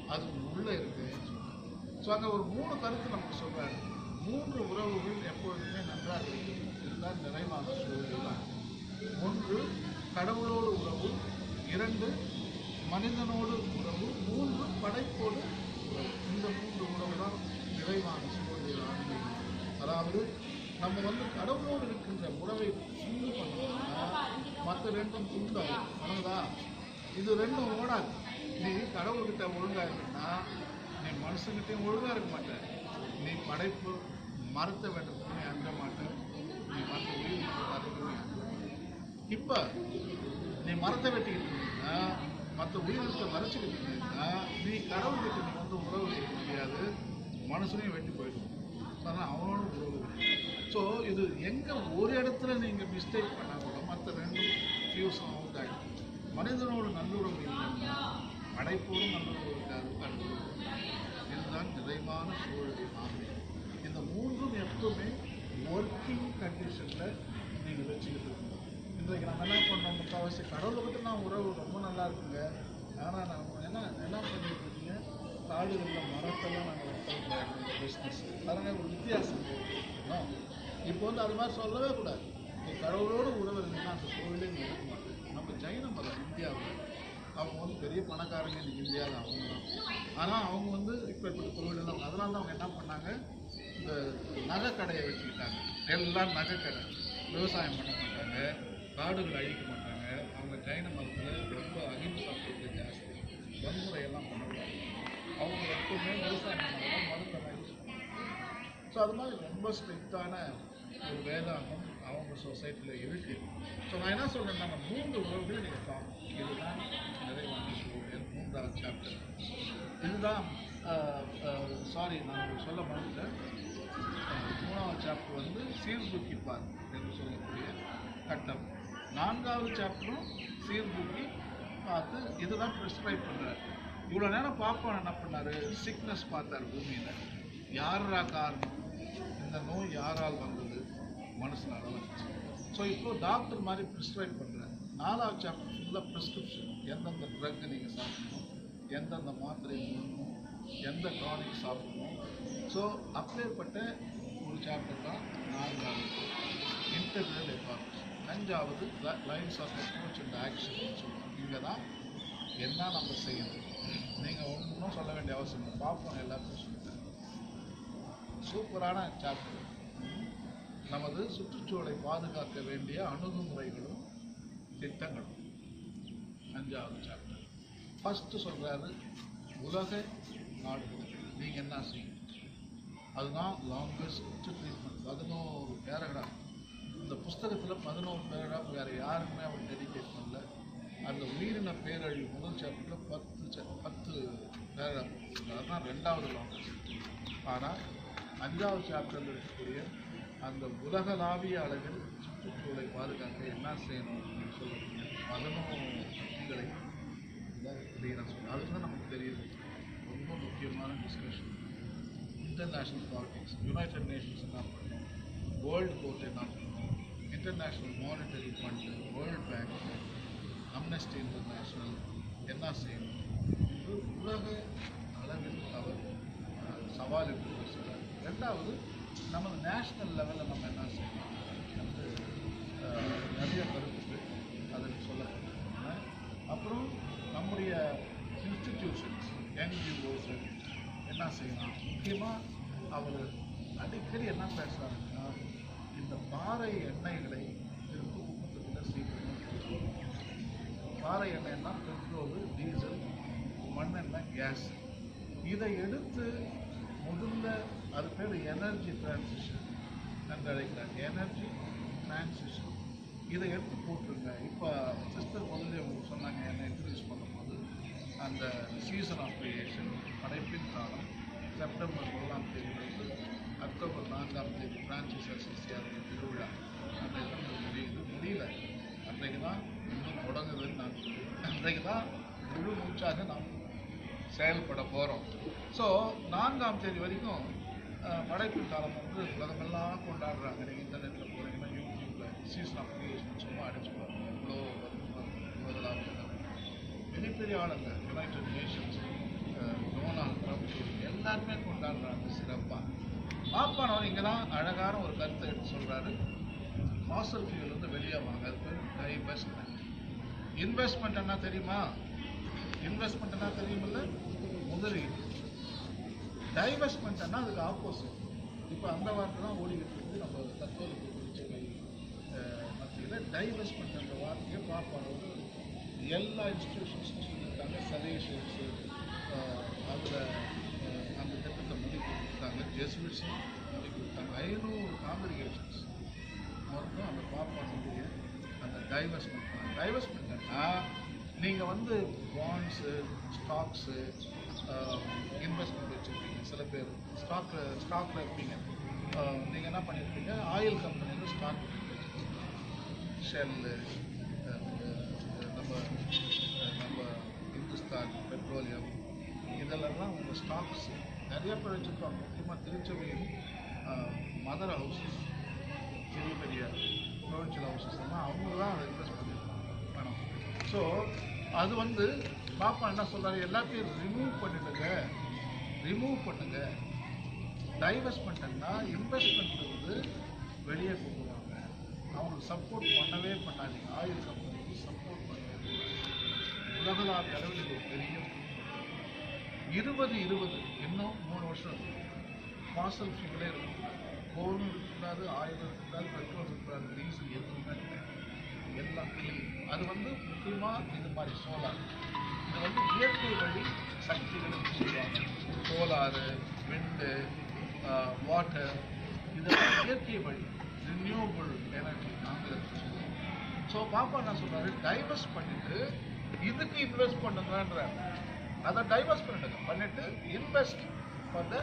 அது உள்ளே இருக்குன்னு சொல்றாரு ஸோ அங்கே ஒரு மூணு கருத்து நமக்கு சொல்றாரு மூன்று உறவுகள் எப்பொழுதுமே நன்றாக இருக்கும் இதுதான் நிறைவான சூழல் தான் ஒன்று கடவுளோடு உறவு இரண்டு மனிதனோடு உறவு மூன்று படைப்போடு உறவு இந்த மூன்று உறவு தான் நிறைவான சூழலில் ஆன்மீகம் அதாவது நம்ம வந்து கடவுளோடு இருக்கின்ற உறவை துண்டு பண்ணோம்னா மற்ற ரெண்டும் துண்டாகும் வணங்குதா இது ரெண்டும் ஓடாது நீ கடவுள்கிட்ட ஒழுங்கா இருக்குன்னா நீ மனுஷங்கிட்டையும் ஒழுங்கா இருக்க மாட்ட நீ படைப்பு மரத்தை வெட்டத்துக்கு நீ அஞ்ச மாட்ட நீ மற்ற உயிருக்கு அதுக்கு இப்போ நீ மரத்தை வெட்டிக்கிட்டு இருந்தீங்கன்னா மற்ற உயிரினத்தை மறைச்சிக்கிட்டு இருந்தீங்கன்னா நீ கடவுள்கிட்ட நீ வந்து உறவு வைக்க முடியாது மனுஷனையும் வெட்டி போயிடும் அதனால் அவனோட உறவு ஸோ இது எங்கே ஒரு இடத்துல நீங்கள் மிஸ்டேக் பண்ணால் கூட மற்ற ரெண்டும் ஃபியூஸ் அவுட் ஆகிடும் மனிதனோட நல்லுறவு இல்லைன்னா படைப்போடும் நல்லுறவு இருக்காது கண்டுறவு இதுதான் நிறைவான சூழலை மாதிரி இந்த மூன்றும் எப்பவுமே ஒர்க்கிங் கண்டிஷனில் நீங்கள் வச்சுக்கிட்டு இருக்கணும் இன்றைக்கு நம்ம என்ன பண்ணோம் முக்கால்வாசி கடவுளை பற்றி நான் உறவு ரொம்ப நல்லா இருக்குங்க ஆனால் நம்ம என்ன என்ன பண்ணிட்டு இருக்கீங்க காடுகளில் மரத்தெல்லாம் நாங்கள் பிஸ்னஸ் அதனால் ஒரு வித்தியாசம் No. இப்போ வந்து அது மாதிரி சொல்லவே கூடாது நீ கடவுளோடு உறவு இருந்தீங்கன்னா அந்த கோவிலே நீ இருக்க மாட்டேன் நம்ம ஜெயின மதம் இந்தியாவில் அவங்க வந்து பெரிய பணக்காரங்க இன்னைக்கு இந்தியாவில் அவங்க தான் ஆனால் அவங்க வந்து இப்போ இப்படி கோவிலெல்லாம் அதனால தான் அவங்க என்ன பண்ணாங்க இந்த நகைக்கடையை வச்சுக்கிட்டாங்க எல்லாம் நகைக்கடை விவசாயம் பண்ண மாட்டாங்க காடுகள் அழிக்க மாட்டாங்க அவங்க ஜெயின மதத்தில் ரொம்ப அகிம்சா கொள்கை ஜாஸ்தி வன்முறையெல்லாம் பண்ணக்கூடாது அவங்க எப்பவுமே விவசாயம் பண்ணாங்க மருந்தெல்லாம் யூஸ் பண்ணுவாங்க ஸோ அது மாதிரி ரொம்ப ஸ்ட்ரிக்டான ஒரு வேதாந்தம் அவங்க சொசைட்டியில் இருக்கு ஸோ நான் என்ன சொல்றேன்னா நம்ம மூன்று உறவுகள் நீங்கள் காணும் இதுதான் நிறைவான சூழல் மூன்றாவது சாப்டர் இதுதான் சாரி நான் உங்களுக்கு சொல்ல மறந்துட்டேன் அஹ், மூணாவது சாப்டர் வந்து சீர்தூக்கிப்பார் என்று சொல்லக்கூடிய கட்டம் நான்காவது சாப்டரும் சீர்தூக்கி பார்த்து இதுதான் ப்ரிஸ்கிரைப் பண்ணுறாரு இவ்வளோ நேரம் பாப்பான் என்ன பண்ணாரு சிக்னஸ் பார்த்தார் பூமியில் யாரா காரணம் இந்த நோய் யாரால் வந்தது மனுஷனால வந்துச்சு ஸோ இப்போ டாக்டர் மாதிரி ப்ரிஸ்கிரைப் பண்ணுறாரு நாலாவது சாப்டர் ஃபுல்லாக ப்ரிஸ்கிரிப்ஷன் எந்தெந்த ட்ரக் நீங்கள் சாப்பிடணும் எந்தெந்த மாத்திரை போடணும் எந்த டானிக் சாப்பிடணும் ஸோ அப்பேற்பட்ட ஒரு சாப்டர் தான் நான்காவது இன்டர்னல் எபார்ட்ஸ் அஞ்சாவது lines of approach and action சொல்லுவோம் இங்கே தான் என்ன நம்ம செய்யணும் நீங்கள் ஒன்றும் சொல்ல வேண்டிய அவசியம் இல்லை பார்ப்போம் எல்லாத்தையும் சொல்லிட்டேன் சூப்பரான சாப்டர் நமது சுற்றுச்சூழலை பாதுகாக்க வேண்டிய அணுகுமுறைகளும் திட்டங்களும் அஞ்சாவது சாப்டர் ஃபஸ்ட்டு சொல்கிறாரு உலக நாடுகள் நீங்கள் என்ன செய்யணும் அதுதான் லாங்கஸ்ட் ட்ரீட்மெண்ட் பதினோரு பேராகிராஃப் இந்த புஸ்தகத்தில் பதினோரு பேராகிராஃப் வேறு யாருக்குமே அவர் டெடிகேட் பண்ணல அந்த உயிரின பேரழிவு முதல் சாப்டரில் பத்து cha- பத்து பேராகிராஃப் அதுதான் ரெண்டாவது லாங்கஸ்ட் ஆனால் அஞ்சாவது சாப்டரில் இருக்கக்கூடிய அந்த உலகளாவிய அளவில் சுற்றுச்சூழலை பாதுகாக்க என்ன செய்யணும் அப்படின்னு சொல்லக்கூடிய பதினோரு விதிகளை இதை நான் சொல்றேன் அதுதான் நமக்கு தெரியுது ரொம்ப முக்கியமான discussion international politics United Nations என்ன பண்ணணும் வேர்ல்டு கோர்ட் என்ன பண்ணணும் international monetary fund world bank amnesty international என்ன செய்யணும் என்று உலக அளவில் அவர் அஹ், சவாலுக்கு பேசுகிறார் ரெண்டாவது நமது நேஷ்னல் லெவலில் நம்ம என்ன செய்யணும் வந்து அஹ், நிறைய கருத்துக்கள் அதில் சொல்லப்பட்டிருக்கின்றன அப்புறம் நம்முடைய இன்ஸ்டிடியூஷன்ஸ் என்ஜிஓஸ் என்ன செய்யலாம் முக்கியமாக அவர் அடிக்கடி என்ன பேசுகிறாருன்னா இந்த பாறை எண்ணெய்களை திரும்ப குடும்பத்தில் சீக்கிரம் பாறை எண்ணெய்னா பெட்ரோல் டீசல் மண்ணெண்ணெய் கேஸ் இதை எடுத்து முதல்ல அது பேர் எனர்ஜி டிரான்சிஷன் என்று அழைக்கிறாங்க எனர்ஜி டிரான்சிஷன் இதை எடுத்து போட்டுருங்க இப்போ சிஸ்டர் முதல்ல உங்களுக்கு சொன்னாங்க என்ன இன்ட்ரடியூஸ் பண்ணும்போது அந்த சீசன் ஆஃப் கிரியேஷன் படைப்பின் காலம் செப்டம்பர் முதலாம் தேதியிலிருந்து அக்டோபர் நான்காம் தேதி பிரான்சிஸ் அசிசியாருடைய திருவிழா அன்றைக்கு தான் முடியுது முடியல அன்றைக்கு தான் இன்னும் தொடங்குதுன்னு நான் சொல்லுவேன் அன்றைக்கு தான் முழு மூச்சாக நாம் செயல்பட போகிறோம் ஸோ நான்காம் தேதி வரைக்கும் அஹ், படைப்பின் காலம் வந்து உலகமெல்லாம் கொண்டாடுறாங்க நீங்கள் இன்டர்நெட்டில் போகிறீங்கன்னா யூடியூப்பில் சீசன் ஆஃப் கிரியேஷன் சும்மா அடிச்சு பாருங்க இவ்வளோ உலகளாவிய மிகப்பெரிய ஆளுங்க யுனைடெட் நேஷன்ஸ் இங்கே தான் அழகான ஒரு கருத்தை எடுத்து சொல்கிறாரு ஃபாசல் ஃபியூல் வந்து வெளியே வாங்க அது பேர் டைவெஸ்ட்மெண்ட் இன்வெஸ்ட்மெண்ட் என்ன தெரியுமா இன்வெஸ்ட்மெண்ட் என்ன தெரியுமில்ல முதலீடு டைவெஸ்ட்மெண்ட்னா அதுக்கு ஆப்போசிட் இப்போ அந்த வார்த்தை தான் ஓடிக்கிட்டு இருக்குது நம்ம தத்துவத்துக்கு குறிச்சவை மத்தியில் டைவெஸ்ட்மெண்ட் அந்த வார்த்தையை பார்ப்பாங்க எல்லா இன்ஸ்டிடியூஷன்ஸும் சொல்லியிருக்காங்க சஜஷன்ஸு அதில் அந்த திட்டத்தை முடிக்க கொடுத்தாங்க ஜெஸ்மிட்ஸும் முடிக்க கொடுத்தாங்க ஐநூறு காங்கிரிகேஷன்ஸ் மொத்தம் அந்த பாப்பானுடைய அந்த டைவெஸ்ட்மெண்ட் டைவெஸ்ட்மெண்ட்னா நீங்கள் வந்து பாண்ட்ஸு ஸ்டாக்ஸு இன்வெஸ்ட்மெண்ட் வச்சுருப்பீங்க சில பேர் ஸ்டாக்கில் ஸ்டாக்கில் இருப்பீங்க நீங்கள் என்ன பண்ணியிருப்பீங்க ஆயில் கம்பெனியில் ஸ்டாக் ஷெல்லு நம்ம அஹ், நம்ம இந்துஸ்தான் பெட்ரோலியம் இதெல்லாம் உங்கள் ஸ்டாக்ஸ் நிறைய பேர் வச்சுருப்பாங்க முக்கியமாக திருச்சபையில் மதர் ஹவுசஸ் பெரிய பெரிய ப்ரொவின்ஷியல் ஹவுசஸ் எல்லாம் அவங்க தான் அதை இன்வெஸ்ட் பண்ணியிருப்பாங்க பணம் ஸோ அது வந்து பாப்பா என்ன சொல்றாரு எல்லாத்தையும் ரிமூவ் பண்ணிடுங்க ரிமூவ் பண்ணுங்க டைவெஸ்ட்மெண்ட்னா இன்வெஸ்ட்மெண்ட் வந்து வெளியே கொண்டு வாங்க அவங்களுக்கு சப்போர்ட் பண்ணவே பண்ணாதீங்க ஆயில் கம்பெனிக்கு சப்போர்ட் பண்ணவே உலகளாவிய அளவில் இது ஒரு பெரிய இருபது இருபது இன்னும் மூணு வருஷம் இருக்கு ஃபாசல் ஃபியூலே இருக்கக்கூடாது கோலும் இருக்கக்கூடாது ஆயில் இருக்கக்கூடாது பெட்ரோல் இருக்கக்கூடாது டீசல் எதுவுமே கிடையாது. எல்லாம் clean. அது வந்து முக்கியமாக இது மாதிரி சோலார் இது வந்து இயற்கை வழி சக்திகள் சொல்லுவாங்க சோலாரு விண்டு வாட்டர் இதெல்லாம் இயற்கை வழி ரினியூவபிள் எனர்ஜி ஆங்கிலத்தில் சொல்லுவாங்க ஸோ பாப்பா என்ன சொல்றாரு டைவர்ஸ் பண்ணிட்டு இதுக்கு இன்வெஸ்ட் பண்ணுங்கன்ற அதை டைவர்ஸ் பண்ணிடுங்க பண்ணிட்டு இன்வெஸ்ட் ஃபார் த